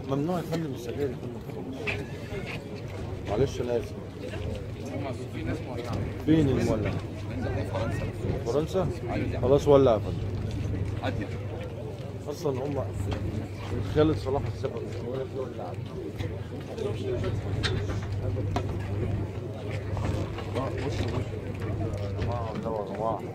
ممنوع يا فندم السجاير يكون معلش انا اسف فين المولع؟ فرنسا؟ خلاص ولع يا فندم اصلا هم خالد صلاح السبب هو اللي ولع. بص بص يا جماعه والله يا جماعه